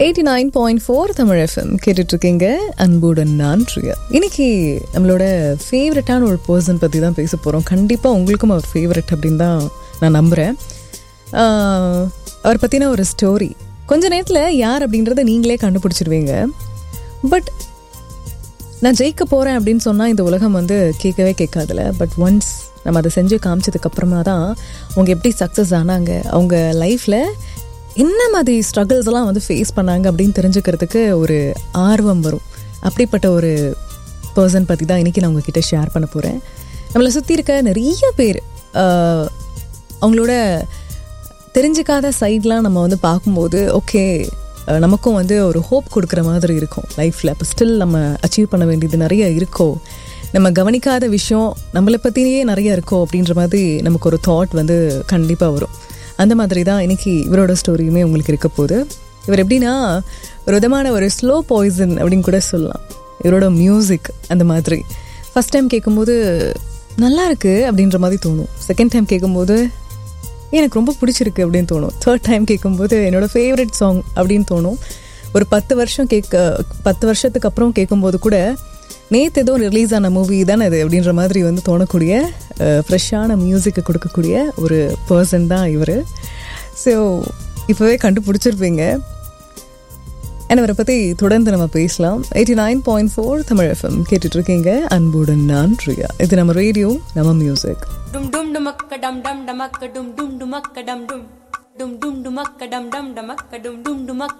eighty nine point four Tamil FM கேட்டுட்ருக்கீங்க அன்புடன் நான் ட்ரியா இன்னைக்கு நம்மளோட ஃபேவரட்டான ஒரு பர்சன் பற்றி தான் பேச போகிறோம் கண்டிப்பாக உங்களுக்கும் அவர் ஃபேவரட் அப்படின்னு தான் நான் நம்புகிறேன் அவர் பற்றின ஒரு ஸ்டோரி கொஞ்ச நேரத்தில் யார் அப்படின்றத நீங்களே கண்டுபிடிச்சிருவீங்க பட் நான் ஜெயிக்க போகிறேன் அப்படின்னு சொன்னால் இந்த உலகம் வந்து கேட்கவே கேட்காதுல பட் ஒன்ஸ் நம்ம அதை செஞ்சு காமிச்சதுக்கு அப்புறமா தான் அவங்க எப்படி சக்ஸஸ் ஆனாங்க அவங்க லைஃப்பில் என்ன மாதிரி ஸ்ட்ரகிள்ஸ் எல்லாம் வந்து ஃபேஸ் பண்ணாங்க அப்படின்னு தெரிஞ்சுக்கிறதுக்கு ஒரு ஆர்வம் வரும் அப்படிப்பட்ட ஒரு பர்சன் பற்றி தான் இன்றைக்கி நான் உங்ககிட்ட ஷேர் பண்ண போகிறேன் நம்மளை சுற்றி இருக்க நிறைய பேர் ஆஹ், அவங்களோட தெரிஞ்சுக்காத சைட்லாம் நம்ம வந்து பார்க்கும்போது ஓகே நமக்கும் வந்து ஒரு ஹோப் கொடுக்குற மாதிரி இருக்கும் லைஃப்பில் இப்போ ஸ்டில் நம்ம அச்சீவ் பண்ண வேண்டியது நிறைய இருக்கோ நம்ம கவனிக்காத விஷயம் நம்மளை பற்றியே நிறைய இருக்கோ அப்படின்ற மாதிரி நமக்கு ஒரு தாட் வந்து கண்டிப்பாக வரும் அந்த மாதிரி தான் இன்னைக்கு இவரோட ஸ்டோரியுமே உங்களுக்கு இருக்க போகுது இவர் எப்படின்னா ஒரு விதமான ஒரு ஸ்லோ பாய்சன் அப்படின்னு கூட சொல்லலாம் இவரோட மியூசிக் அந்த மாதிரி ஃபஸ்ட் டைம் கேட்கும்போது நல்லா இருக்கு அப்படின்ற மாதிரி தோணும் செகண்ட் டைம் கேட்கும்போது எனக்கு ரொம்ப பிடிச்சிருக்கு அப்படின்னு தோணும் தேர்ட் டைம் கேட்கும்போது என்னோட ஃபேவரட் சாங் அப்படின்னு தோணும் ஒரு பத்து வருஷம் கேட்க பத்து வருஷத்துக்கு அப்புறம் கேட்கும்போது கூட நேற்று ஏதோ ரிலீஸ் ஆன மூவி தானே அது அப்படின்ற மாதிரி வந்து தோணக்கூடிய ஃப்ரெஷ்ஷான மியூசிக்கை கொடுக்கக்கூடிய ஒரு பர்சன் தான் இவர் ஸோ இப்போவே கண்டுபிடிச்சிருப்பீங்க அண்ட் அவரை பற்றி தொடர்ந்து நம்ம பேசலாம் eighty nine point four Tamil FM கேட்டுட்டு இருக்கீங்க அன்புடன் நான் ரியா இது நம்ம ரேடியோ நம்ம music dum dum dumakka dum dum dumakka dum dum dumakka dum dum dum dum dumakka dum dum dumakka dum dum dumakka